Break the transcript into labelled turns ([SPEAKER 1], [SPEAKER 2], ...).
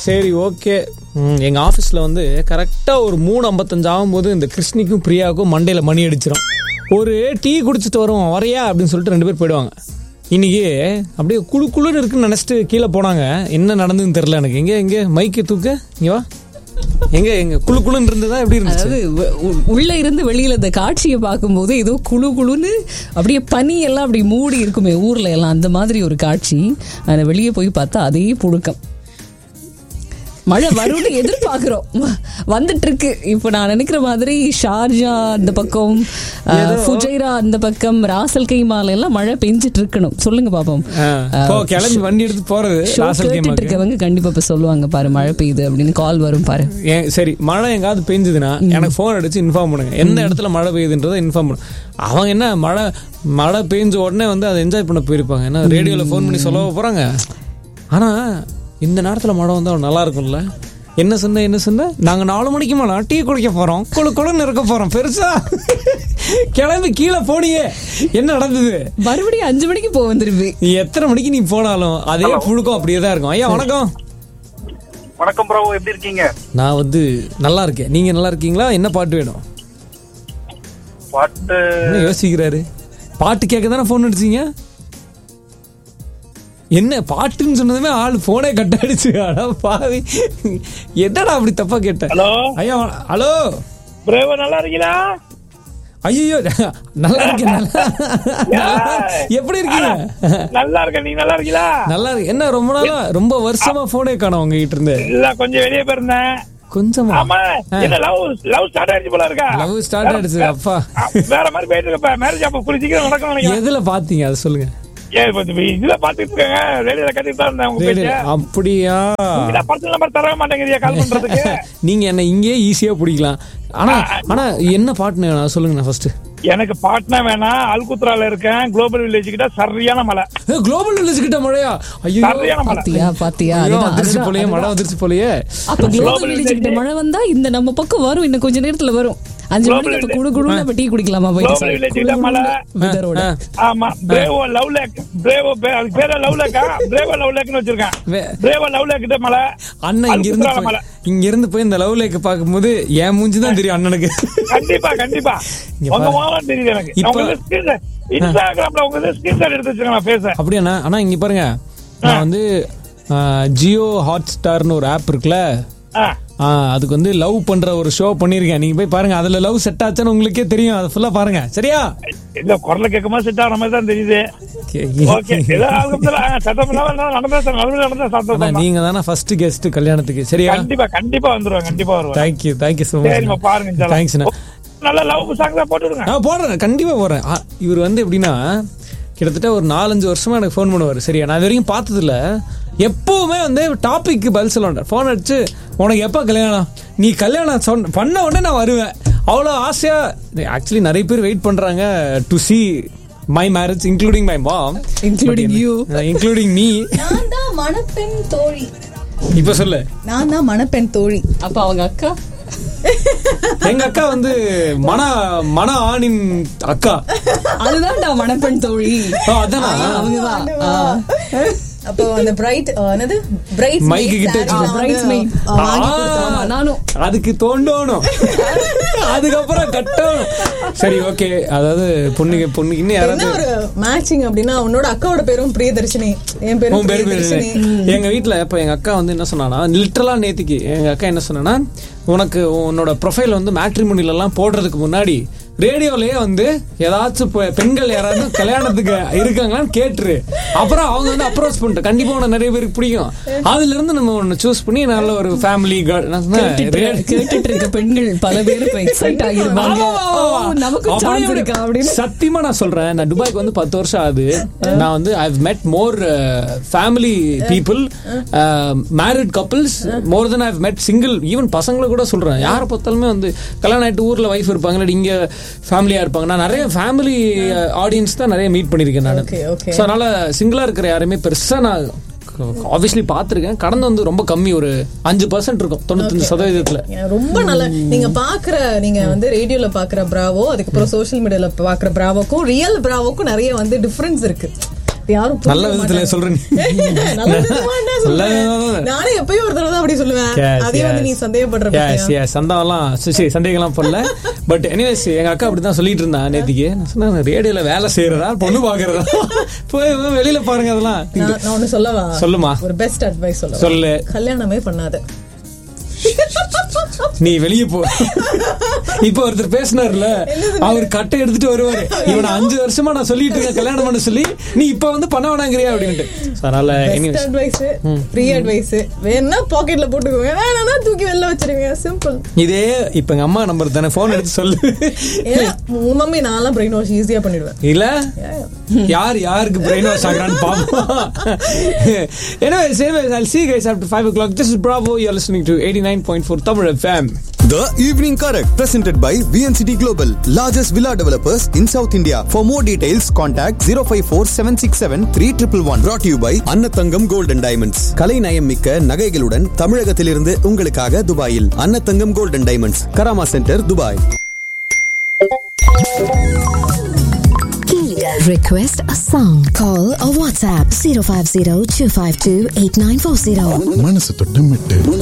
[SPEAKER 1] சரி ஓகே எங்கள் ஆஃபீஸில் வந்து கரெக்டாக ஒரு மூணு ஐம்பத்தஞ்சு ஆகும்போது இந்த கிருஷ்ணிக்கும் பிரியாவுக்கும் மண்டையில் மணி அடிச்சிடும் ஒரு டீ குடிச்சிட்டு வருவோம் வரையா அப்படின்னு சொல்லிட்டு ரெண்டு பேர் போயிடுவாங்க இன்னைக்கு அப்படியே குழு குழுன்னு இருக்குன்னு நினச்சிட்டு கீழே போனாங்க என்ன நடந்ததுன்னு தெரில எனக்கு எங்கே எங்கே மைக்கு தூக்க இங்கே வா எங்கே எங்க குழு குழுன்னு இருந்ததா எப்படி இருந்துச்சு
[SPEAKER 2] அதாவது உ- உ- உள்ள இருந்து வெளியில இந்த காட்சியை பார்க்கும்போது ஏதோ குழு குழுன்னு அப்படியே பனி எல்லாம் அப்படி மூடி இருக்குமே ஊர்ல எல்லாம் அந்த மாதிரி ஒரு காட்சி ஆனா வெளியே போய் பார்த்தா அதே புழுக்கம் மழை வரும்னு எதிர்பார்க்கிறோம் வந்துட்டு இருக்கு இப்போ நான் நினைக்கிற மாதிரி ஷார்ஜா அந்த பக்கம் அஹ், ஃபுஜைரா அந்த பக்கம் ராசல் கைமால எல்லாம் மழை பெஞ்சிட்டு இருக்கணும் சொல்லுங்க பாப்போம்
[SPEAKER 1] ஆ, போ கிளம்பி வண்டி எடுத்து போகிறது
[SPEAKER 2] ஷோ
[SPEAKER 1] லாசல்
[SPEAKER 2] கேட்டுட்டு
[SPEAKER 1] கேமாக்கு
[SPEAKER 2] இருக்கவங்க கண்டிப்பா இப்ப சொல்லுவாங்க பாரு மழை பெய்யுது அப்படின்னு கால் வரும் பாரு
[SPEAKER 1] ஏன் சரி மழை எங்காவது பெஞ்சுதுன்னா எனக்கு ஃபோன் அடிச்சு இன்ஃபார்ம் பண்ணுங்க எந்த இடத்துல மழை பெய்யுதுன்றதை இன்ஃபார்ம் பண்ணுங்க அவங்க என்ன மழை மழை பெஞ்ச உடனே வந்து அதை என்ஜாய் பண்ண போயிருப்பாங்க ஏன்னா ரேடியோவில் ஃபோன் பண்ணி சொல்லவா போகிறாங்க ஆனால் இந்த நேரத்தில் மழை வந்தால் நல்லா இருக்கும்ல என்ன சொன்ன என்ன சொன்ன நாங்கள் நாலு மணிக்கு மேலே டீ குடிக்க போகிறோம் குழு குழுன்னு இருக்க போகிறோம் பெருசா கிளம்பி கீழே போனியே என்ன நடந்தது
[SPEAKER 2] மறுபடியும் அஞ்சு மணிக்கு போக வந்துருப்பி
[SPEAKER 1] நீ எத்தனை மணிக்கு நீ போனாலும் அதே புழுக்கம் அப்படியே தான் இருக்கும் ஐயா வணக்கம்
[SPEAKER 3] வணக்கம் ப்ரோ எப்படி இருக்கீங்க
[SPEAKER 1] நான் வந்து நல்லா இருக்கேன் நீங்கள் நல்லா இருக்கீங்களா என்ன பாட்டு வேணும்
[SPEAKER 3] பாட்டு
[SPEAKER 1] என்ன யோசிக்கிறாரு பாட்டு கேட்க தானே ஃபோன் அடிச்சீங்க என்ன பாட்டுன்னு சொன்னதுமே ஆள் போனே கட் அடிச்சு அடா பாவி என்னடா அப்படி தப்பா கேட்டேன்
[SPEAKER 3] ஹலோ
[SPEAKER 1] ஐயா வண- ஹலோ
[SPEAKER 3] பிரேவ நல்லா இருக்கீங்களா
[SPEAKER 1] ஐயோ நல்லா இருக்கேன் நல்லா நல்லா- எப்படி இருக்கீங்க
[SPEAKER 3] நல்லா இருக்க நீங்க நல்லா இருக்கீங்களா
[SPEAKER 1] நல்லா இருக்கு என்ன ரொம்ப நாளா ரொம்ப வருஷமா போனே காணோம் உங்ககிட்ட இருந்து
[SPEAKER 3] இல்ல கொஞ்சம் வெளியே போயிருந்தேன்
[SPEAKER 1] கொஞ்சமா
[SPEAKER 3] ஆமா என்ன லவ் லவ் ஸ்டார்ட் ஆயிடுச்சு போல இருக்கா
[SPEAKER 1] லவ் ஸ்டார்ட் ஆயிடுச்சு அப்பா
[SPEAKER 3] ஆ, வேற மாதிரி போயிட்டு இருக்க மேரேஜ் அப்ப புரி சீக்கிரம் நடக்கும் நினைக்கிறேன்
[SPEAKER 1] எதுல பாத்தீங்க அதை சொல்லுங்க
[SPEAKER 3] ஏன் இப்ப இந்த இதுல பாத்துட்டு இருக்காங்க ரேடியோல கட்டிட்டு தான் இருந்தேன் உங்க
[SPEAKER 1] ரேடியோ-
[SPEAKER 3] பேச்ச
[SPEAKER 1] அப்படியா
[SPEAKER 3] உங்ககிட்ட பர்சனல் நம்பர் தர மாட்டேங்கிறீங்க கால் பண்றதுக்கு
[SPEAKER 1] நீங்க என்ன இங்கேயே ஈஸியா பிடிக்கலாம் ஆனா ஆனா என்ன பாட்டுன்னு சொல்லுங்க ஃபர்ஸ்ட்
[SPEAKER 3] எனக்கு பாட்னா வேணாம் அல்குத்ரால இருக்கேன் குளோபல் வில்லேஜ் கிட்ட சரியான மலை
[SPEAKER 1] குளோபல் வில்லேஜ் கிட்ட மழையா ஐயோ
[SPEAKER 3] சரியான மலை
[SPEAKER 2] பாத்தியா பாத்தியா
[SPEAKER 1] ஐயோ,
[SPEAKER 2] அதுதான்,
[SPEAKER 1] அதிர்ச்சி
[SPEAKER 2] அதுதான்,
[SPEAKER 1] போலயே மழை அதிர்ச்சி போலயே
[SPEAKER 2] அப்ப குளோபல்
[SPEAKER 3] Global
[SPEAKER 2] வில்லேஜ் கிட்ட மழை வந்தா இந்த நம்ம பக்கம் வரும் இன்னும் கொஞ்ச நேரத்துல வரும் அஞ்சு
[SPEAKER 3] Global
[SPEAKER 2] மணிக்கு அப்ப
[SPEAKER 3] village.
[SPEAKER 2] குடு குடுன்னு அப்ப டீ குடிக்கலாமா
[SPEAKER 3] Global
[SPEAKER 2] போயிட்டு
[SPEAKER 3] village கிட்ட மழை.
[SPEAKER 2] வெதரோட
[SPEAKER 1] ஆ,
[SPEAKER 3] ஆமா பிரேவோ லவ் லேக் பிரேவோ பே- அதுக்கு பேரே லவ் லேக்கா பிரேவோ லவ் லேக்னு வச்சிருக்கேன்
[SPEAKER 1] வே-
[SPEAKER 3] பிரேவோ லவ் லேக் கிட்ட மலை
[SPEAKER 1] அண்ணன் இங்க இருந்து
[SPEAKER 3] அல்குத்ரால மலை
[SPEAKER 1] போய் இங்க இருந்து போய் இந்த லவ் லேக் பாக்கும்போது என் மூஞ்சி தான் தெரியும் அண்ணனுக்கு
[SPEAKER 3] கண்டிப்பா கண்டிப்பா
[SPEAKER 1] இங்க
[SPEAKER 3] உங்க
[SPEAKER 1] பாரு.
[SPEAKER 3] மாவட்டம் தெரியுது எனக்கு
[SPEAKER 1] இப்ப-
[SPEAKER 3] உங்க ஸ்கிரீன் இன்ஸ்டாகிராம்ல உங்க ஸ்கிரீன் ஷாட் எடுத்து வச்சிருக்கேன் நான் பேச
[SPEAKER 1] அப்படியாண்ணா ஆனா இங்க பாருங்க நான் வந்து ஜியோ ஹாட் ஸ்டார்னு ஒரு ஆப் இருக்குல்ல ஆ, அதுக்கு வந்து லவ் பண்ற ஒரு ஷோ பண்ணிருக்கேன் நீங்க போய் பாருங்க அதுல லவ் செட் ஆச்சுன்னு உங்களுக்கே தெரியும் அதை ஃபுல்லா பாருங்க சரியா
[SPEAKER 3] இல்ல குரல கேட்கும்போது செட் ஆகிற மாதிரி தான் தெரியுது ஓகே ஏதோ அல்ஹம்துலில்லாஹ், சத்தம் இல்லாம இருந்தாலும் நடந்தா சார் நடந்து நடந்தா
[SPEAKER 1] அண்ணா,
[SPEAKER 3] சத்தம் தான்.
[SPEAKER 1] நீங்க தானே ஃபர்ஸ்ட் கெஸ்ட் கல்யாணத்துக்கு சரியா
[SPEAKER 3] கண்டிப்பா கண்டிப்பா வந்துருவேன் கண்டிப்பா வருவேன்
[SPEAKER 1] தேங்க்யூ தேங்க்யூ ஸோ
[SPEAKER 3] சரிம்மா
[SPEAKER 1] மச்
[SPEAKER 3] பாருங்க இன்ஷா அல்லாஹ்.
[SPEAKER 1] தேங்க்ஸ்ண்ணா
[SPEAKER 3] நல்ல லவ் சாங் தான் போட்டு விடுங்க
[SPEAKER 1] நான் போடுறேன் கண்டிப்பா போடுறேன் ஆ, இவர் வந்து எப்படின்னா கிட்டத்தட்ட ஒரு நாலஞ்சு வருஷமா எனக்கு ஃபோன் பண்ணுவார் சரியா நான் இது வரைக்கும் பார்த்ததில்ல எப்பவுமே வந்து டாபிக் பதில் சொல்ல மாட்டேன் ஃபோன் அடிச்சு உனக்கு எப்போ கல்யாணம் நீ கல்யாணம் சொன்ன பண்ண உடனே நான் வருவேன் அவ்வளோ ஆசையா ஆக்சுவலி நிறைய பேர் வெயிட் பண்றாங்க to see my marriage including my mom
[SPEAKER 2] Including you.
[SPEAKER 1] Including me
[SPEAKER 4] நான் தான் மணப்பெண் தோழி
[SPEAKER 1] இப்போ சொல்லு
[SPEAKER 4] நான் தான் மணப்பெண் தோழி
[SPEAKER 2] அப்ப அவங்க அக்கா
[SPEAKER 1] எங்க அக்கா வந்து மன மன ஆணின் அக்கா
[SPEAKER 2] அதுதான்டா மணப்பெண் தோழி
[SPEAKER 1] ஆ, அதானா
[SPEAKER 2] அவங்கதான் ஆ.
[SPEAKER 4] அப்போ அந்த பிரைட் என்னது பிரைட்
[SPEAKER 1] Mic கிட்ட வச்சுக்கோ.
[SPEAKER 2] bridesmaid. ஆமா, நானும்.
[SPEAKER 1] அதுக்கு தோண்டணும் அதுக்கப்புறம் கட்டணும் சரி ஓகே அதாவது பொண்ணுக்கு பொண்ணுக்கு இன்னும்
[SPEAKER 4] என்ன
[SPEAKER 1] யாராவது
[SPEAKER 4] ஒரு மேட்சிங் அப்படின்னா உன்னோட அக்காவோட பேரும் பிரியதர்ஷினி என் பேரும்
[SPEAKER 1] உன் பேரு பேரு
[SPEAKER 4] பிரியதர்ஷினி
[SPEAKER 1] எங்க வீட்ல இப்ப எங்க அக்கா வந்து என்ன சொன்னானா லிட்டரலா நேத்திக்கு எங்க அக்கா என்ன சொன்னானா உனக்கு உன்னோட ப்ரொஃபைல் வந்து மேட்ரிமோனில எல்லாம் போடுறதுக்கு முன்னாடி ரேடியோலயே வந்து ஏதாச்சும் பெ- பெண்கள் யாராவது கல்யாணத்துக்கு இருக்காங்களான்னு கேட்டுரு அப்புறம் அவங்க வந்து அப்ரோச் பண்ணிட்டு கண்டிப்பா உனக்கு நிறைய பேருக்கு பிடிக்கும் அதுல இருந்து நம்ம ஒன்னு சூஸ் பண்ணி நல்ல ஒரு ஃபேமிலி
[SPEAKER 2] கேட்டுட்டு கேட்டுட்டு இருக்க பெண்கள் பல பேர் இப்ப எக்ஸைட் ஆகிருப்பாங்க ஓ, நமக்கு சான்ஸ் இருக்கா அப்படின்னு
[SPEAKER 1] சத்தியமா நான் சொல்றேன் நான் துபாய்க்கு வந்து பத்து வருஷம் ஆகுது நான் வந்து I met more family people married couples more then I've met single even பசங்களை கூட சொல்றேன் யாரை பார்த்தாலுமே வந்து கல்யாணம் ஆயிட்டு ஊர்ல வைஃப் இருப்பாங்க இல்லாட்டி இங்க ஃபேமிலியா இருப்பாங்க நான் நிறைய ஃபேமிலி ஆடியன்ஸ் தான் நிறைய மீட் பண்ணிருக்கேன் நான்
[SPEAKER 4] Okay, okay.
[SPEAKER 1] ஸோ அதனால சிங்கிளா இருக்கிற யாருமே பெருசா நான் ஆப்வியஸ்லி பார்த்துருக்கேன் கடந்து வந்து ரொம்ப கம்மி ஒரு அஞ்சு பர்சன்ட் இருக்கும் தொண்ணூத்தஞ்சு சதவீதத்துல
[SPEAKER 4] ஏன் ரொம்ப நல்ல நீங்க பாக்குற நீங்க வந்து ரேடியோல பாக்குற பிராவோ அதுக்கப்புறம் சோஷியல் மீடியால பாக்குற பிராவோக்கும் ரியல் பிராவோக்கும் நிறைய வந்து டிஃபரன்ஸ் இருக்கு யாரும் புரிஞ்சுக்க
[SPEAKER 1] நல்ல விதத்துல
[SPEAKER 4] மாட்டாங்க.
[SPEAKER 1] சொல்ற நீ.
[SPEAKER 4] நல்ல விதமா என்ன
[SPEAKER 1] நல்ல
[SPEAKER 4] சொல்றேன்?
[SPEAKER 1] விதமா.
[SPEAKER 4] நானே எப்பயும் ஒரு தடவை தான் அப்படி சொல்லுவேன்
[SPEAKER 1] Yes,
[SPEAKER 4] அதே வந்து நீ
[SPEAKER 1] yes.
[SPEAKER 4] சந்தேகப்படுற
[SPEAKER 1] Yes,
[SPEAKER 4] பத்தியா?
[SPEAKER 1] yes. சந்தாவெல்லாம் சரி, சரி, சந்தேகம்லாம் பண்ணல பட் எனிவேஸ் எங்க அக்கா அப்படிதான் சொல்லிட்டு இருந்தா நேத்திக்கு நான் சொன்னேன் ரேடியோல வேலை செய்யறதா பொண்ணு பாக்குறதா போய் வெளியில பாருங்க அதெல்லாம்
[SPEAKER 4] நான் நான் ஒண்ணு சொல்லவா
[SPEAKER 1] சொல்லுமா.
[SPEAKER 4] ஒரு பெஸ்ட் அட்வைஸ் சொல்ல
[SPEAKER 1] சொல்லு
[SPEAKER 4] கல்யாணமே பண்ணாத
[SPEAKER 1] நீ வெளியே போ இப்ப ஒருத்தர் பேசினார்ல அவர் கட்டை எடுத்துட்டு வருவாரு இவனை அஞ்சு வருஷமா நான் சொல்லிட்டு இருக்கேன் கல்யாணம் பண்ண சொல்லி நீ இப்ப வந்து பண்ண வேணாங்கிறியா அப்படின்ட்டு So, அதனால
[SPEAKER 4] best
[SPEAKER 1] anyways.
[SPEAKER 4] Advice free advice வேணா பாக்கெட்ல போட்டுக்கோங்க வேணா தூக்கி வெளில வச்சிருங்க சிம்பிள்
[SPEAKER 1] இதே இப்ப எங்க அம்மா நம்பர் தானே போன் எடுத்து சொல்லு
[SPEAKER 4] ஏன்னா உன் மம்மி நான்லாம் பிரெயின் வாஷ் ஈஸியா பண்ணிடுவேன்
[SPEAKER 1] இல்ல யார் யாருக்கு பிரெயின் வாஷ் ஆகுறான்னு பாப்போம் anyway same as I'll see you guys after 5 o'clock this is Bravo you're listening to 89.4 Tamil FM
[SPEAKER 5] The Evening Correct, presented by VNCT Global, largest villa developers in South India. For more details, contact 054 767 3111. Brought to you by அன்னத்தங்கம் Gold and Diamonds. கலை நயம் மிக்க நகைகளுடன் தமிழகத்திலிருந்து உங்களுக்காக துபாயில் Annathangam Gold and Diamonds, Karama centre Dubai
[SPEAKER 6] Request a song. Call or WhatsApp 050 252 8940.
[SPEAKER 7] மனசு தொட்டு மெட்டு